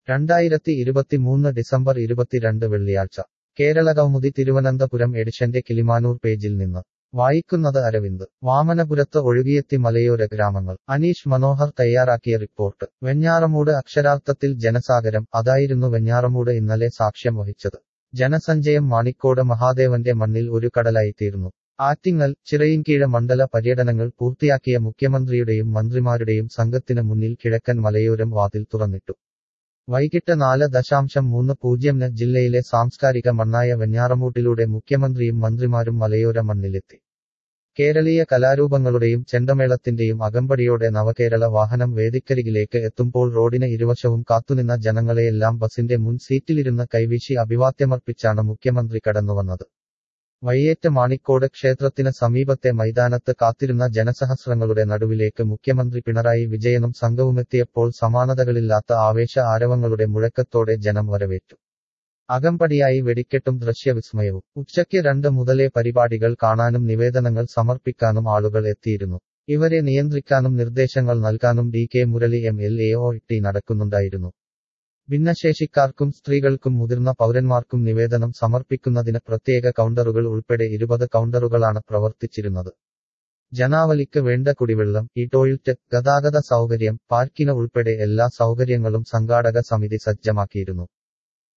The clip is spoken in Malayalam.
രണ്ടായിരത്തി ഇരുപത്തിമൂന്ന് ഡിസംബർ ഇരുപത്തിരണ്ട് വെള്ളിയാഴ്ച കേരളകൗമുദി തിരുവനന്തപുരം എഡിഷന്റെ കിളിമാനൂർ പേജിൽ നിന്ന് വായിക്കുന്നത് അരവിന്ദ് വാമനപുരത്ത് ഒഴുകിയെത്തി മലയോര ഗ്രാമങ്ങൾ അനീഷ് മനോഹർ തയ്യാറാക്കിയ റിപ്പോർട്ട് വെഞ്ഞാറമൂട് അക്ഷരാർത്ഥത്തിൽ ജനസാഗരം അതായിരുന്നു വെഞ്ഞാറമൂട് ഇന്നലെ സാക്ഷ്യം വഹിച്ചത് ജനസഞ്ചയം മാണിക്കോട് മഹാദേവന്റെ മണ്ണിൽ ഒരു കടലായിത്തീർന്നു ആറ്റിങ്ങൽ ചിറയിൻകീഴ മണ്ഡല പര്യടനങ്ങൾ പൂർത്തിയാക്കിയ മുഖ്യമന്ത്രിയുടെയും മന്ത്രിമാരുടെയും സംഘത്തിന് മുന്നിൽ കിഴക്കൻ മലയോരം വാതിൽ തുറന്നിട്ടു വൈകിട്ട് നാല് ദശാംശം മൂന്ന് പൂജ്യംന് ജില്ലയിലെ സാംസ്കാരിക മണ്ണായ വെഞ്ഞാറമൂട്ടിലൂടെ മുഖ്യമന്ത്രിയും മന്ത്രിമാരും മലയോര മണ്ണിലെത്തി കേരളീയ കലാരൂപങ്ങളുടെയും ചെണ്ടമേളത്തിന്റെയും അകമ്പടിയോടെ നവകേരള വാഹനം വേദിക്കരികിലേക്ക് എത്തുമ്പോൾ റോഡിന് ഇരുവശവും കാത്തുനിന്ന ജനങ്ങളെയെല്ലാം ബസിന്റെ മുൻ സീറ്റിലിരുന്ന് കൈവീശി അഭിവാദ്യമർപ്പിച്ചാണ് മുഖ്യമന്ത്രി കടന്നുവന്നത് വയ്യേറ്റ് മാണിക്കോട് ക്ഷേത്രത്തിന് സമീപത്തെ മൈതാനത്ത് കാത്തിരുന്ന ജനസഹസ്രങ്ങളുടെ നടുവിലേക്ക് മുഖ്യമന്ത്രി പിണറായി വിജയനും സംഘവുമെത്തിയപ്പോൾ സമാനതകളില്ലാത്ത ആവേശ ആരവങ്ങളുടെ മുഴക്കത്തോടെ ജനം വരവേറ്റു അകമ്പടിയായി വെടിക്കെട്ടും ദൃശ്യവിസ്മയവും ഉച്ചയ്ക്ക് രണ്ട് മുതലേ പരിപാടികൾ കാണാനും നിവേദനങ്ങൾ സമർപ്പിക്കാനും ആളുകൾ എത്തിയിരുന്നു ഇവരെ നിയന്ത്രിക്കാനും നിർദ്ദേശങ്ങൾ നൽകാനും D K Murali M L A ഒ ടി നടക്കുന്നുണ്ടായിരുന്നു ഭിന്നശേഷിക്കാർക്കും സ്ത്രീകൾക്കും മുതിർന്ന പൗരന്മാർക്കും നിവേദനം സമർപ്പിക്കുന്നതിന് പ്രത്യേക കൗണ്ടറുകൾ ഉൾപ്പെടെ ഇരുപത് കൗണ്ടറുകളാണ് പ്രവർത്തിച്ചിരുന്നത് ജനാവലിക്ക് വേണ്ട കുടിവെള്ളം ഈ ടോയ്ലറ്റ് ഗതാഗത സൗകര്യം പാർക്കിന് ഉൾപ്പെടെ എല്ലാ സൗകര്യങ്ങളും സംഘാടക സമിതി സജ്ജമാക്കിയിരുന്നു